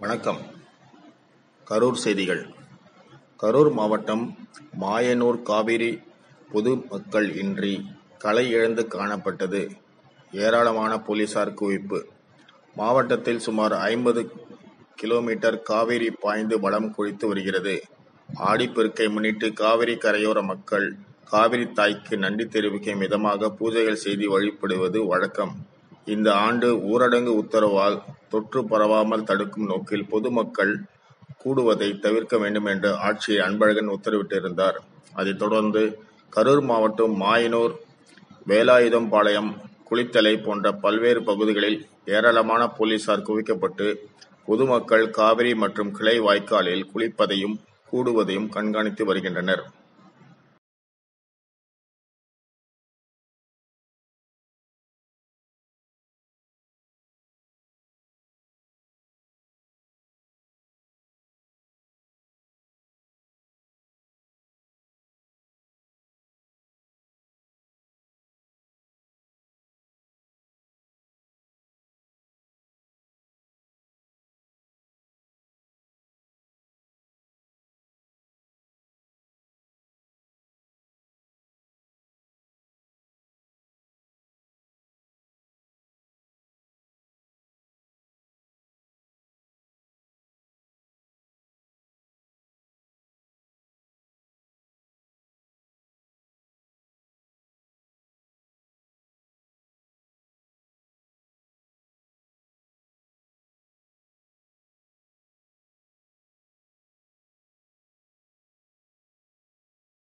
வணக்கம் கரூர் செய்திகள் கரூர் மாவட்டம் மாயனூர் காவிரி பொதுமக்கள் இன்றி களை இழந்து காணப்பட்டது ஏராளமான போலீசார் குவிப்பு மாவட்டத்தில் சுமார் ஐம்பது கிலோமீட்டர் காவிரி பாய்ந்து வளம் குளித்து வருகிறது ஆடிப்பெருக்கை முன்னிட்டு காவிரி கரையோர மக்கள் காவிரி தாய்க்கு நன்றி தெரிவிக்கும் விதமாக பூஜைகள் செய்து வழிபடுவது வழக்கம் இந்த ஆண்டு ஊரடங்கு உத்தரவால் தொற்று பரவாமல் தடுக்கும் நோக்கில் பொதுமக்கள் கூடுவதை தவிர்க்க வேண்டும் என்று ஆட்சியர் அன்பழகன் உத்தரவிட்டிருந்தார் அதைத் தொடர்ந்து கரூர் மாவட்டம் மாயனூர் வேலாயுதம்பாளையம் குளித்தலை போன்ற பல்வேறு பகுதிகளில் ஏராளமான போலீசார் குவிக்கப்பட்டு பொதுமக்கள் காவிரி மற்றும் கிளை வாய்க்காலில் குளிப்பதையும் கூடுவதையும் கண்காணித்து வருகின்றனர்